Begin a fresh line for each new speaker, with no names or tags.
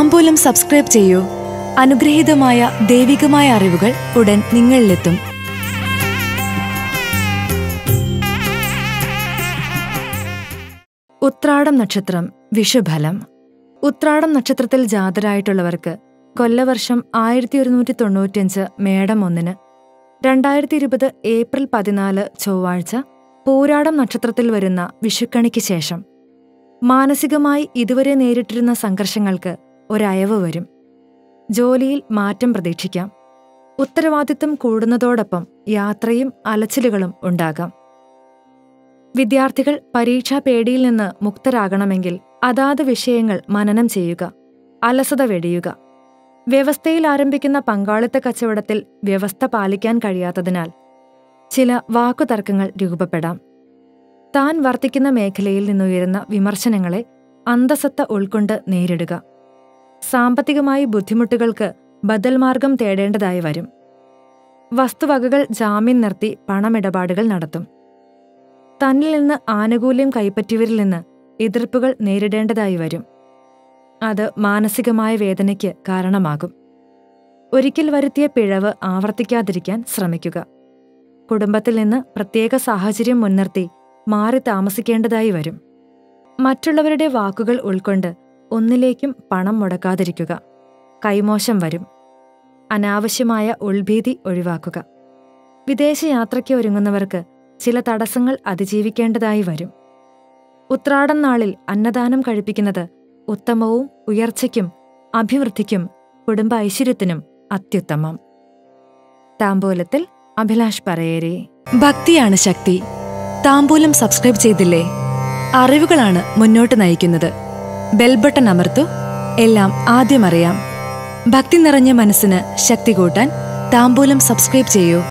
താമ്പൂലം subscribe ചെയ്യൂ അനുഗ്രഹീതമായ ദൈവികമായ അറിവുകൾ ഉടൻ നിങ്ങളിലെത്തും ഉത്രാടം നക്ഷത്രം വിഷുഫലം ഉത്രാടം നക്ഷത്രത്തിൽ ജാതരായിട്ടുള്ളവർക്ക് കൊല്ലവർഷം ആയിരത്തി ഒരുന്നൂറ്റി തൊണ്ണൂറ്റിയഞ്ച് മേടം ഒന്നിന് രണ്ടായിരത്തി ഇരുപത് ഏപ്രിൽ പതിനാല് ചൊവ്വാഴ്ച പൂരാടം നക്ഷത്രത്തിൽ വരുന്ന വിഷുക്കണിക്ക് ശേഷം മാനസികമായി ഇതുവരെ നേരിട്ടിരുന്ന സംഘർഷങ്ങൾക്ക് ഒരയവ് വരും ജോലിയിൽ മാറ്റം പ്രതീക്ഷിക്കാം ഉത്തരവാദിത്തം കൂടുന്നതോടൊപ്പം യാത്രയും അലച്ചിലുകളും ഉണ്ടാകാം വിദ്യാർത്ഥികൾ പരീക്ഷാ പേടിയിൽ നിന്ന് മുക്തരാകണമെങ്കിൽ അതാത് വിഷയങ്ങൾ മനനം ചെയ്യുക അലസത വെടിയുക വ്യവസ്ഥയിൽ ആരംഭിക്കുന്ന പങ്കാളിത്ത കച്ചവടത്തിൽ വ്യവസ്ഥ പാലിക്കാൻ കഴിയാത്തതിനാൽ ചില വാക്കുതർക്കങ്ങൾ രൂപപ്പെടാം താൻ വർത്തിക്കുന്ന മേഖലയിൽ നിന്നുയരുന്ന വിമർശനങ്ങളെ അന്തസത്ത ഉൾക്കൊണ്ട് നേരിടുക സാമ്പത്തികമായി ബുദ്ധിമുട്ടുകൾക്ക് ബദൽ മാർഗം തേടേണ്ടതായി വരും വസ്തുവകകൾ ജാമ്യം നിർത്തി പണമിടപാടുകൾ നടത്തും തന്നിൽ നിന്ന് ആനുകൂല്യം കൈപ്പറ്റിയവരിൽ നിന്ന് എതിർപ്പുകൾ നേരിടേണ്ടതായി വരും അത് മാനസികമായ വേദനയ്ക്ക് കാരണമാകും ഒരിക്കൽ വരുത്തിയ പിഴവ് ആവർത്തിക്കാതിരിക്കാൻ ശ്രമിക്കുക കുടുംബത്തിൽ നിന്ന് പ്രത്യേക സാഹചര്യം മുൻനിർത്തി മാറി താമസിക്കേണ്ടതായി വരും മറ്റുള്ളവരുടെ വാക്കുകൾ ഉൾക്കൊണ്ട് ഒന്നിലേക്കും പണം മുടക്കാതിരിക്കുക കൈമോശം വരും അനാവശ്യമായ ഉൾഭീതി ഒഴിവാക്കുക വിദേശയാത്രയ്ക്ക് ഒരുങ്ങുന്നവർക്ക് ചില തടസ്സങ്ങൾ അതിജീവിക്കേണ്ടതായി വരും ഉത്രാടം നാളിൽ അന്നദാനം കഴിപ്പിക്കുന്നത് ഉത്തമവും ഉയർച്ചയ്ക്കും അഭിവൃദ്ധിക്കും കുടുംബ ഐശ്വര്യത്തിനും അത്യുത്തമം താമ്പൂലത്തിൽ അഭിലാഷ് പറയേരി ഭക്തിയാണ് ശക്തി താമ്പൂലം സബ്സ്ക്രൈബ് ചെയ്തില്ലേ അറിവുകളാണ് മുന്നോട്ട് നയിക്കുന്നത് ബെൽബട്ടൺ അമർത്തു എല്ലാം ആദ്യം അറിയാം ഭക്തി നിറഞ്ഞ മനസ്സിന് ശക്തി കൂട്ടാൻ താമ്പൂലം സബ്സ്ക്രൈബ് ചെയ്യൂ